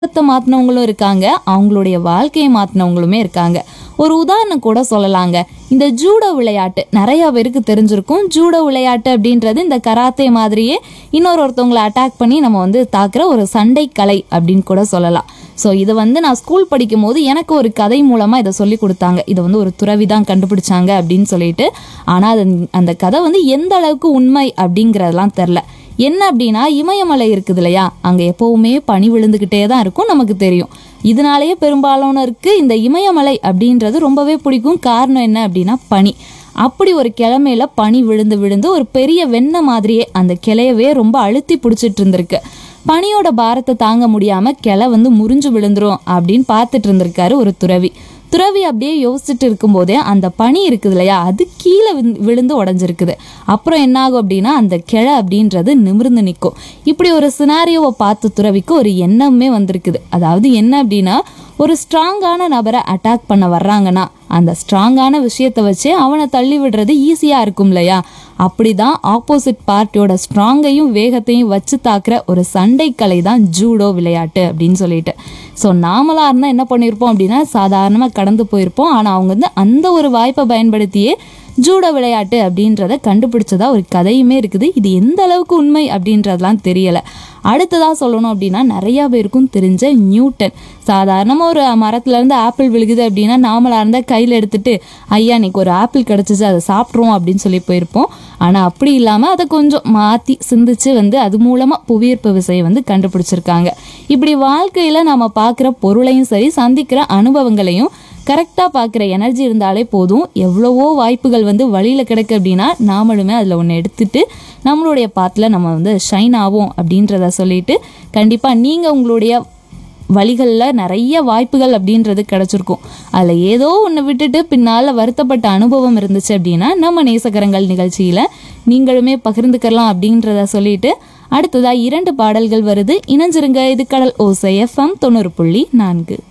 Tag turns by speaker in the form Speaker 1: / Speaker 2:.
Speaker 1: உலகத்தை மாத்தினவங்களும் இருக்காங்க அவங்களுடைய வாழ்க்கையை மாத்தினவங்களுமே இருக்காங்க ஒரு உதாரணம் கூட சொல்லலாங்க இந்த ஜூடோ விளையாட்டு நிறைய பேருக்கு தெரிஞ்சிருக்கும் ஜூடோ விளையாட்டு அப்படின்றது இந்த கராத்தே மாதிரியே இன்னொரு ஒருத்தவங்களை அட்டாக் பண்ணி நம்ம வந்து தாக்குற ஒரு சண்டை கலை அப்படின்னு கூட சொல்லலாம் ஸோ இது வந்து நான் ஸ்கூல் படிக்கும் போது எனக்கு ஒரு கதை மூலமாக இதை சொல்லி கொடுத்தாங்க இதை வந்து ஒரு துறவி தான் கண்டுபிடிச்சாங்க அப்படின்னு சொல்லிட்டு ஆனால் அது அந்த கதை வந்து எந்த அளவுக்கு உண்மை அப்படிங்கிறதெல்லாம் தெரில என்ன அப்படின்னா இமயமலை இருக்குது இல்லையா அங்கே எப்போவுமே பனி விழுந்துக்கிட்டே தான் இருக்கும் நமக்கு தெரியும் இதனாலேயே பெரும்பாலானோருக்கு இந்த இமயமலை அப்படின்றது ரொம்பவே பிடிக்கும் காரணம் என்ன அப்படின்னா பனி அப்படி ஒரு கிழமையில பனி விழுந்து விழுந்து ஒரு பெரிய வெண்ணெய் மாதிரியே அந்த கிளையவே ரொம்ப அழுத்தி பிடிச்சிட்டு இருந்திருக்கு பனியோட பாரத்தை தாங்க முடியாம கிளை வந்து முறிஞ்சு விழுந்துரும் அப்படின்னு பார்த்துட்டு இருந்திருக்காரு ஒரு துறவி துறவி அப்படியே யோசிச்சுட்டு இருக்கும்போதே அந்த பனி இருக்குது இல்லையா அது கீழே விழுந்து- விழுந்து உடஞ்சிருக்குது அப்புறம் என்ன ஆகும் அப்படின்னா அந்த கிளை அப்படின்றது நிமிர்ந்து நிற்கும் இப்படி ஒரு சினாரியோவை பார்த்த துறவிக்கு ஒரு எண்ணமே வந்திருக்குது அதாவது என்ன அப்படின்னா ஒரு ஸ்ட்ராங்கான நபரை அட்டாக் பண்ண வர்றாங்கன்னா அந்த ஸ்ட்ராங்கான விஷயத்தை வச்சு அவனை தள்ளி விடுறது ஈஸியாக இருக்கும் இல்லையா அப்படிதான் ஆப்போசிட் பார்ட்டியோட ஸ்ட்ராங்கையும் வேகத்தையும் வச்சு தாக்குற ஒரு சண்டை கலை தான் ஜூடோ விளையாட்டு அப்படின்னு சொல்லிட்டு ஸோ நாமளாக இருந்தால் என்ன பண்ணியிருப்போம் அப்படின்னா சாதாரணமாக கடந்து போயிருப்போம் ஆனால் அவங்க வந்து அந்த ஒரு வாய்ப்பை பயன்படுத்தியே ஜூடோ விளையாட்டு அப்படின்றத கண்டுபிடிச்சதா ஒரு கதையுமே இருக்குது இது எந்த அளவுக்கு உண்மை அப்படின்றதெல்லாம் தெரியல அடுத்ததா சொல்லணும் அப்படின்னா நிறைய பேருக்கும் தெரிஞ்ச நியூட்டன் சாதாரணமாக ஒரு மரத்துல இருந்து ஆப்பிள் விழுகுது அப்படின்னா நாமளா இருந்தால் கையில் எடுத்துட்டு ஐயா இன்னைக்கு ஒரு ஆப்பிள் கிடச்சிச்சு அதை சாப்பிட்ருவோம் அப்படின்னு சொல்லி போயிருப்போம் ஆனால் அப்படி இல்லாமல் அதை கொஞ்சம் மாற்றி சிந்திச்சு வந்து அது மூலமாக புவியீர்ப்பு விசையை வந்து கண்டுபிடிச்சிருக்காங்க இப்படி வாழ்க்கையில் நம்ம பார்க்குற பொருளையும் சரி சந்திக்கிற அனுபவங்களையும் கரெக்டாக பார்க்குற எனர்ஜி இருந்தாலே போதும் எவ்வளவோ வாய்ப்புகள் வந்து வழியில் கிடக்கு அப்படின்னா நாமளுமே அதில் ஒன்று எடுத்துட்டு நம்மளுடைய பாத்தில் நம்ம வந்து ஷைன் ஆவோம் அப்படின்றத சொல்லிட்டு கண்டிப்பாக நீங்கள் உங்களுடைய வழிகளில் நிறைய வாய்ப்புகள் அப்படின்றது கிடச்சிருக்கும் அதில் ஏதோ ஒன்று விட்டுட்டு பின்னால் வருத்தப்பட்ட அனுபவம் இருந்துச்சு அப்படின்னா நம்ம நேசகரங்கள் நிகழ்ச்சியில் நீங்களுமே பகிர்ந்துக்கலாம் அப்படின்றத சொல்லிட்டு அடுத்ததாக இரண்டு பாடல்கள் வருது இணைஞ்சிருங்க இது கடல் ஓசை எஃப்எம் தொண்ணூறு புள்ளி நான்கு